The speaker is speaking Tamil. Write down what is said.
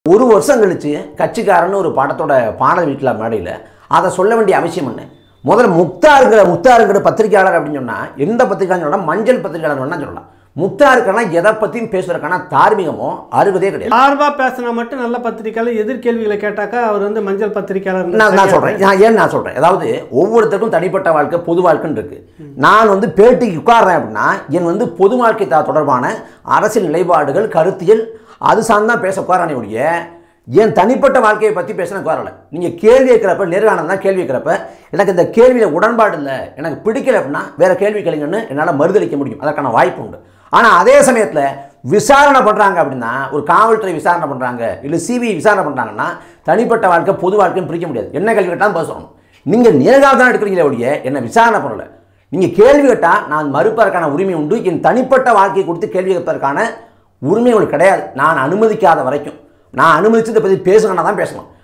ஒரு வருஷம் கழிச்சு கட்சிக்காரன்னு ஒரு படத்தோட பாடல் வீட்டில் மேடையில் அதை சொல்ல வேண்டிய அவசியம் என்ன முதல்ல முக்தாருங்கிற முக்தாருங்கிற பத்திரிகையாளர் அப்படின்னு சொன்னால் எந்த பத்திரிகையாளர் சொல்லலாம் மஞ்சள் பத்திரிகையாளர் வேணா சொல்லலாம் முக்தாருக்கான எதை பற்றியும் பேசுறதுக்கான தார்மீகமோ அருகதே கிடையாது சார்பா பேசினா மட்டும் நல்ல பத்திரிக்கையாளர் எதிர்கேள்விகளை கேட்டாக்கா அவர் வந்து மஞ்சள் பத்திரிக்கையாளர் நான் நான் சொல்கிறேன் நான் ஏன் நான் சொல்கிறேன் அதாவது ஒவ்வொருத்தருக்கும் தனிப்பட்ட வாழ்க்கை பொது வாழ்க்கைன்னு இருக்கு நான் வந்து பேட்டிக்கு உட்கார்றேன் அப்படின்னா என் வந்து பொது வாழ்க்கை த- தொடர்பான அரசியல் நிலைப்பாடுகள் கருத்தியல் அது சார்ந்து தான் பேச உட்காரானே ஒழிய என் தனிப்பட்ட வாழ்க்கையை பற்றி பேச எனக்கு வரல நீங்கள் கேள்வி கேட்குறப்ப நேர்காணல் தான் கேள்வி கேட்குறப்ப எனக்கு இந்த கேள்வியில் உடன்பாடு இல்லை எனக்கு பிடிக்கல அப்படின்னா வேற கேள்வி கேளுங்கன்னு என்னால் மறுதளிக்க முடியும் அதற்கான வாய்ப்பு உண்டு ஆனால் அதே சமயத்தில் விசாரணை பண்ணுறாங்க அப்படின்னா ஒரு காவல்துறை விசாரணை பண்ணுறாங்க இல்லை சிபிஐ விசாரணை பண்ணுறாங்கன்னா தனிப்பட்ட வாழ்க்கை பொது வாழ்க்கைன்னு பிரிக்க முடியாது என்ன கேள்வி கேட்டாலும் பதில் சொல்லணும் நீங்கள் நேர்காணல் தான் எடுக்கிறீங்களே ஒழிய என்ன விசாரணை பண்ணல நீங்கள் கேள்வி கேட்டால் நான் மறுப்பதற்கான உரிமை உண்டு என் தனிப்பட்ட வாழ்க்கையை கொடுத்து கேள்வி கேட்பதற்கான உரிமை உங்களுக்கு கிடையாது நான் அனுமதிக்காத வரைக்கும் நான் அனுமதிச்சு இதை பற்றி பேசணும்னா தான் பேசணும்